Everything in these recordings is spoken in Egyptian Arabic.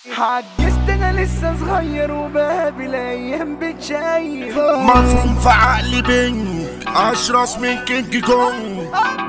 عجزت انا لسه صغير وبقابل ايام بتشيف مفهوم في عقلي بينك اشرس من كينج كونج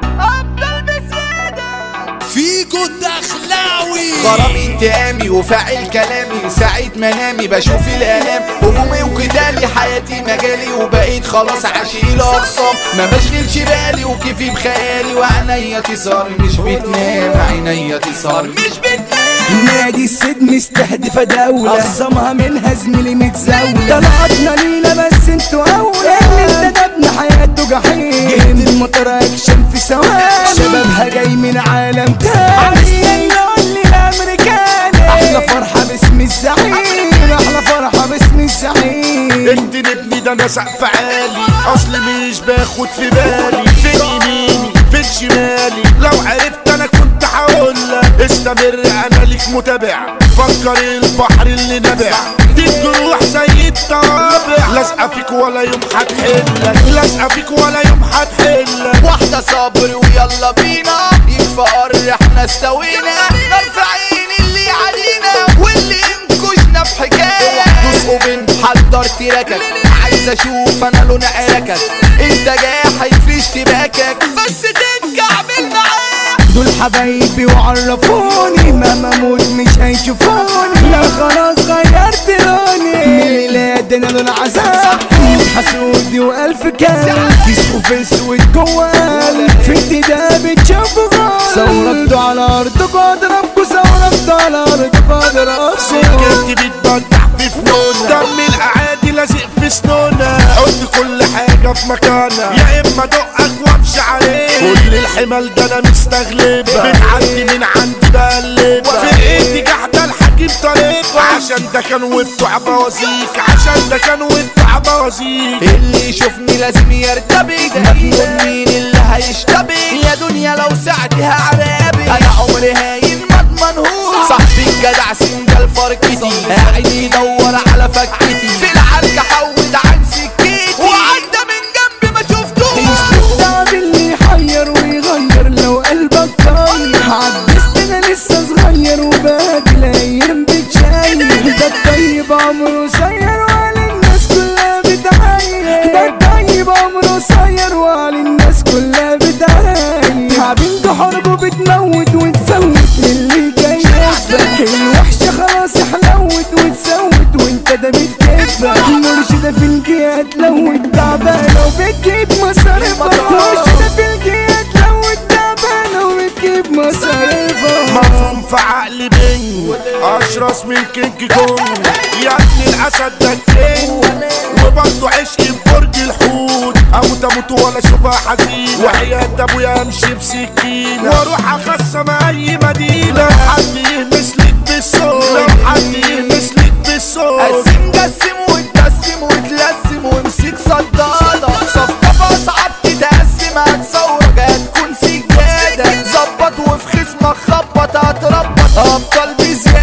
افضل بزيادة فيكو الدخلاوي غرام انتقامي وفاعل كلامي سعيد منامي بشوف الالام همومي وقتالي حياتي مجالي وبقيت خلاص عشيل اقسام ما بشغلش بالي وكيفي بخيالي وعينيا تسهر مش بتنام عينيا تسهر مش بتنام نادي السجن مستهدفة دولة أخصمها منها زميلي متزاولة طلعتنا ليلة بس انتوا أولى اللي انتدبنا حياته جحيم جهد المطر أكشن في ثواني شبابها جاي من عالم تاني عايزين نقول لي الأمريكاني أحلى فرحة باسم الزعيم أحلى فرحة باسم الزعيم انت نبني ده انا سقف عالي اصل مش باخد في بالي فين يميني فين شمالي لو عرفت انا كنت هقولك استمر انا ليك متابع فكر البحر اللي نبع دي الجروح زي الطوابع لازقه فيك ولا يوم هتحلك لازقه فيك ولا يوم هتحلك واحدة صبر ويلا بينا يكفى قر احنا استوينا نرفع عين اللي علينا واللي انكشنا في حكاية دوسقوا بين حضر تراكك عايز اشوف انا لون عركك انت جاحد في اشتباكك بس تنكعبل معايا دول حبايبي وعرفوني مهما اموت مش هيشوفوني لا خلاص غيرت لوني من ميلاد انا لون عذاب حسودي والف كلب كيسكو في اسود جوه قلب في انتداب بتشوفوا غالب ثورتوا على ارضكوا اضربكوا ثورتوا على ارضكوا اضربكوا سكتي بتبدع في فنون دم الاعادي لازق في سنونا حط كل حاجه في مكانها يا اما دقك وامشي عليك كل الحمل ده انا مستغلبها بتعدي من عندي بقلبها فرقتي قاعده الحكيم طريقها عشان ده كان وبتوع بوازيك عشان ده كان وبتوع بوازيك اللي يشوفني لازم يرتبك مجنون مين اللي هيشتبك يا دنيا لو ساعتها عرابي انا عمري هاين ما اضمنهوش صاحبي الجدع سنجل فركتي قاعد يدور على فكتي في العركة حود عن سكتي وعدى من جنبي ما شفتوش التعب اللي يحير ويغير لو قلبك طاير عجزت انا لسه صغير وباقي الايام بتشاير ده الطيب عمره قصير وعلى الناس كلها بتعاير ده الطيب عمره قصير وعلى الناس كلها بتعاير تعبين ده حرب بتموت وتفوت اللي جاي يفرق الوحشة خلاص حلوت وتسوت وانت ده بتكفى مرشدة في الجهات لو تعبانة وبتجيب مصاريفها مرشدة في الجهات لو تعبانة وبتجيب مصاريفها مفهوم في عقلي بينج اشرس من كينج كونج يا ابن الاسد ده الكينج وبرضه عشقي في برج الحوت اموت اموت ولا اشوفها حزين وحياة ابويا امشي بسكينة واروح اخصم اي مدينة لو حد يهمس لك بالصوت لو حد يهمس لك بالصوت قسم قسم وتقسم وتلسم وامسك صدادة صفقة فاصعب تتقسم هتصورك هتكون سجادة ظبط وفي خصمك خبط هتربط ابطال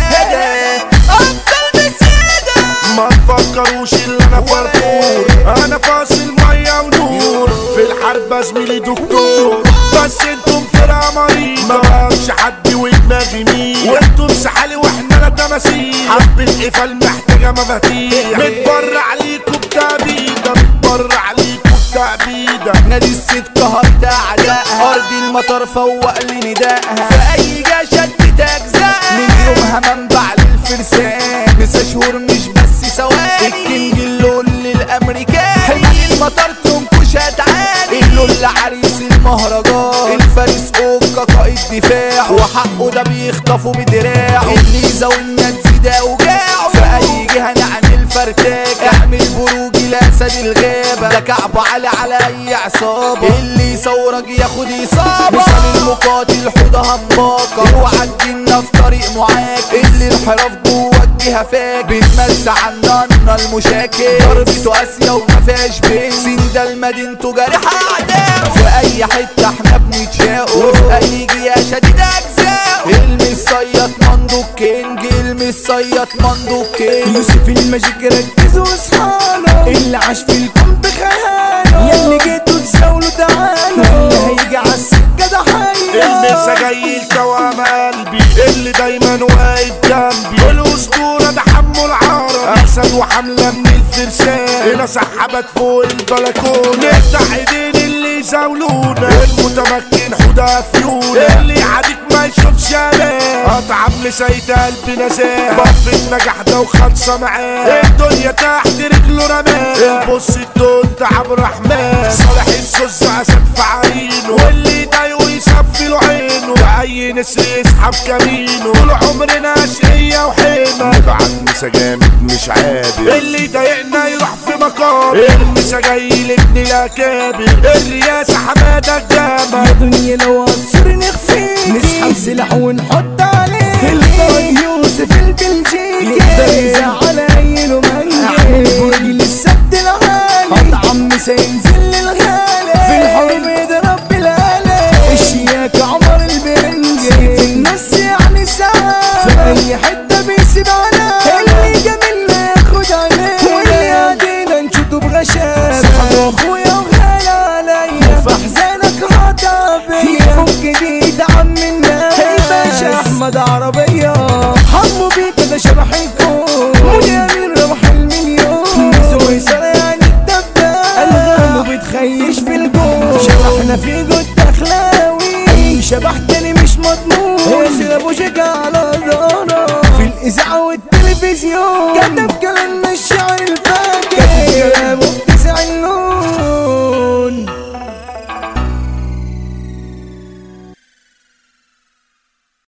بزيادة ابطال بزيادة ما تفكروش اللي انا فرفور انا فاصل ميه ونور في الحرب زميلي دكتور بس انتم فرقه مريضه ما بقاش حد ودماغي مين وانتم سحالي واحنا لا تماثيل حبه قفل محتاجه مفاتيح متبرع عليكم بتعبيده متبرع عليكم بتعبيده نادي الست قهرت اعدائها ارض المطر فوق لي ندائها في اي جا شدت اجزائها من يومها منبع للفرسان نسا شهور مش بس ثواني الكينج اللون للامريكان حمل المطر تنكش هتعاني اللون لعريس المهرجان الفارس اوكا قائد دفاع وحقه ده بيخطفه بدراعه الليزا والنادي ده وجاعه في اي جهه نعمل فرتاك اعمل بروج لاسد الغابه ده كعب علي على اي عصابه اللي يصورك ياخد اصابه مثال المقاتل حوضه هماكه اوعى تجينا في طريق معاك اللي الانحراف جوه الجهه فاك بتمس عنا المشاكل ضربته قاسيه وما فيهاش بين سين ده المدينته جارحه اعداء في اي حته احنا بنتشاق وفي اي جهه شديد اجزاء المس صياد مندو كينج المس صياد مندو كينج يوسف الماجيك ركز واصحاله اللي عاش في الكون بخياله ياللي جيتوا تزاولوا تعالوا اللي هيجي عالسكة ده حي المسا جاي الكوام قلبي اللي دايما واقف جنبي الاسطوره ده حمو العرب اسد وحمله من الفرسان هنا سحبت فوق البلكونه نفتح ايدين اللي يزاولونا المتمكن حدا فيونا اللي يعاديك ما يشوفش امان اطعم لسيد قلبي نزاه بف النجاح ده وخمسه معاه الدنيا تحت رجله رماه البص الدون عبد الرحمن صالح الزوز اسد في عينه واللي يضايقه يصفي له عينه اي نسر يسحب كمينه طول عمرنا اشقية وحيمة نبعت مسا جامد مش عابر اللي يضايقنا يروح في مقام المسا جاي لابن الاكابر الرياسة حمادة الجامع دنيا لو عصر نخفي نسحب سلاح ونحط عليه القائد يوسف البلجيكي يقدر يزعل اي رومانجي برج للسد العالي عم سينزل للغالي في الحرب يضرب بالآلة الشياكة عمر البرنجي سيف النص يعني ساعة في اي حتة بيسيب على اللي جميلنا ياخد عليه واللي قاعدين نشوطه بغشامة صاحب اخويا وغالي عليا وفي احزانك راضى بيا فك جديد عم الناس باشا احمد عربية حمو بيك ده شبح الكون ودي امين ربح المليون سوي سنة يعني الدباب الغام بتخيش في الجون شبحنا في جود اخلاوي اي شبح تاني مش مضمون وسير ابو شجع على دارة في الاذاعة والتلفزيون كتب كلامنا الشعر الفاجر كتب كلامه بتسع اللون